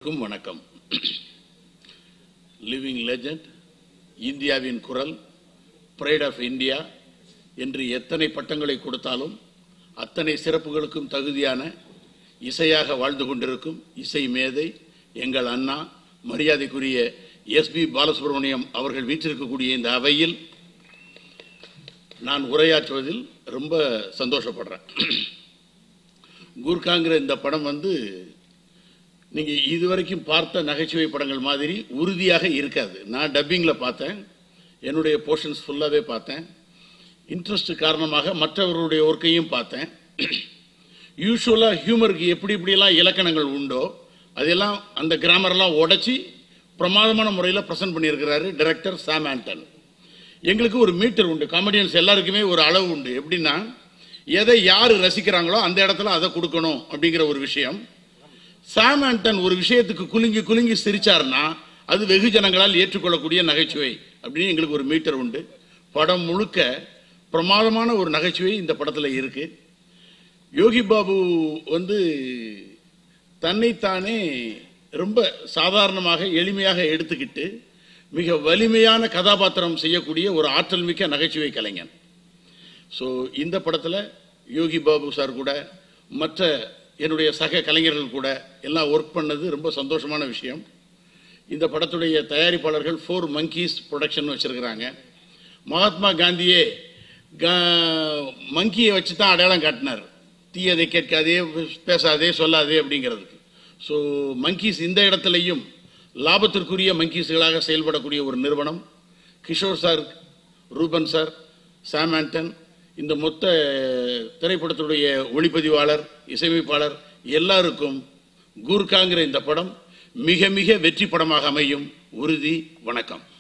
அனைவருக்கும் வணக்கம் living legend இந்தியாவின் குரல் பிரைட் ஆஃப் இந்தியா என்று எத்தனை பட்டங்களை கொடுத்தாலும் அத்தனை சிறப்புகளுக்கும் தகுதியான இசையாக வாழ்ந்து கொண்டிருக்கும் இசை மேதை எங்கள் அண்ணா மரியாதைக்குரிய எஸ்பி பாலசுப்ரமணியம் அவர்கள் வீற்றிருக்கக்கூடிய இந்த அவையில் நான் உரையாற்றுவதில் ரொம்ப சந்தோஷப்படுறேன் கூர்காங்கிற இந்த படம் வந்து நீங்க இதுவரைக்கும் பார்த்த நகைச்சுவை படங்கள் மாதிரி உறுதியாக இருக்காது நான் டப்பிங்ல பார்த்தேன் என்னுடைய போர்ஷன்ஸ் ஃபுல்லாவே பார்த்தேன் இன்ட்ரெஸ்ட் காரணமாக மற்றவர்களுடைய ஒர்க்கையும் பார்த்தேன் யூஸ்வலா ஹியூமருக்கு எப்படி இப்படியெல்லாம் இலக்கணங்கள் உண்டோ அதெல்லாம் அந்த கிராமர்லாம் உடைச்சி பிரமாதமான முறையில் ப்ரெசென்ட் பண்ணியிருக்கிறாரு டைரக்டர் சாம் ஆண்டன் எங்களுக்கு ஒரு மீட்டர் உண்டு காமெடியன்ஸ் எல்லாருக்குமே ஒரு அளவு உண்டு எப்படின்னா எதை யார் ரசிக்கிறாங்களோ அந்த இடத்துல அதை கொடுக்கணும் அப்படிங்கிற ஒரு விஷயம் சாம் ஆண்டன் ஒரு விஷயத்துக்கு குலுங்கி குலுங்கி சிரிச்சார்னா அது வெகுஜனங்களால் ஏற்றுக்கொள்ளக்கூடிய நகைச்சுவை அப்படின்னு எங்களுக்கு ஒரு மீட்டர் உண்டு படம் முழுக்க பிரமாதமான ஒரு நகைச்சுவை இந்த படத்துல இருக்கு யோகி பாபு வந்து தன்னைத்தானே ரொம்ப சாதாரணமாக எளிமையாக எடுத்துக்கிட்டு மிக வலிமையான கதாபாத்திரம் செய்யக்கூடிய ஒரு ஆற்றல் மிக்க நகைச்சுவை கலைஞன் ஸோ இந்த படத்தில் யோகி பாபு சார் கூட மற்ற என்னுடைய சக கலைஞர்கள் கூட எல்லாம் ஒர்க் பண்ணது ரொம்ப சந்தோஷமான விஷயம் இந்த படத்துடைய தயாரிப்பாளர்கள் ஃபோர் மங்கீஸ் ப்ரொடக்ஷன் வச்சிருக்கிறாங்க மகாத்மா காந்தியே மங்கியை வச்சு தான் அடையாளம் காட்டினார் தீயதை கேட்காதே பேசாதே சொல்லாதே அப்படிங்கிறதுக்கு ஸோ மங்கீஸ் இந்த இடத்துலையும் லாபத்திற்குரிய மங்கீஸ்களாக செயல்படக்கூடிய ஒரு நிறுவனம் கிஷோர் சார் ரூபன் சார் சாம் ஆண்டன் இந்த மொத்த திரைப்படத்துடைய ஒளிப்பதிவாளர் இசையமைப்பாளர் எல்லாருக்கும் கூர்காங்கிற இந்த படம் மிக மிக வெற்றி படமாக அமையும் உறுதி வணக்கம்